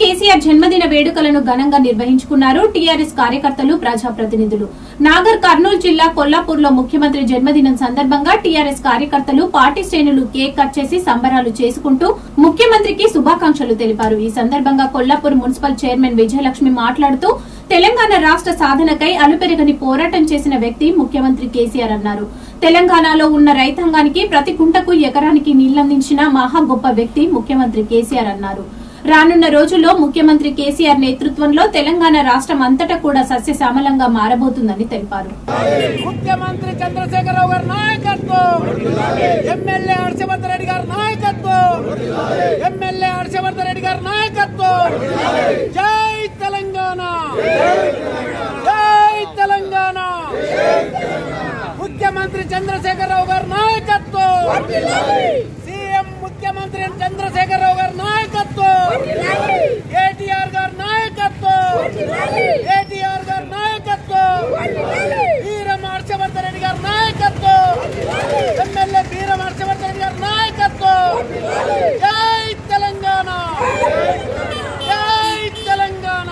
కేసీఆర్ జన్మదిన వేడుకలను ఘనంగా నిర్వహించుకున్నారు టీఆర్ఎస్ కార్యకర్తలు ప్రజాప్రతినిధులు నాగర్ కర్నూలు జిల్లా కొల్లాపూర్ లో ముఖ్యమంత్రి జన్మదినం సందర్భంగా టీఆర్ఎస్ కార్యకర్తలు పార్టీ శ్రేణులు కేక్ కట్ చేసి సంబరాలు చేసుకుంటూ ముఖ్యమంత్రికి శుభాకాంక్షలు తెలిపారు ఈ సందర్భంగా కొల్లాపూర్ మున్సిపల్ చైర్మన్ విజయలక్ష్మి మాట్లాడుతూ తెలంగాణ రాష్ట్ర సాధనకై అలుపెరగని పోరాటం చేసిన వ్యక్తి ముఖ్యమంత్రి కేసీఆర్ అన్నారు తెలంగాణలో ఉన్న రైతాంగానికి ప్రతి కుంటకు ఎకరానికి నీళ్లందించిన మహా గొప్ప వ్యక్తి ముఖ్యమంత్రి కేసీఆర్ అన్నారు రానున్న రోజుల్లో ముఖ్యమంత్రి కేసీఆర్ నేతృత్వంలో తెలంగాణ రాష్ట్రం అంతటా కూడా సస్యశ్యామలంగా మారబోతుందని తెలిపారు ముఖ్యమంత్రి చంద్రశేఖరరావు గారి నాయకత్వం ఎమ్మెల్యే హర్షవర్ధన్ రెడ్డి గారి నాయకత్వం ఎమ్మెల్యే హర్షవర్ధన్ రెడ్డి గారి నాయకత్వం జై తెలంగాణ జై తెలంగాణ ముఖ్యమంత్రి చంద్రశేఖరరావు గారి నాయకత్వం సీఎం ముఖ్యమంత్రి చంద్రశేఖరరావు గారి నాయకత్వం కేటీఆర్ గారి నాయకత్వం కేటీఆర్ గారి నాయకత్వం వీరం హర్షవర్ధన్ రెడ్డి గారి నాయకత్వం ఎమ్మెల్యే వీరం హర్షవర్ధన్ రెడ్డి గారి నాయకత్వం జై తెలంగాణ జై తెలంగాణ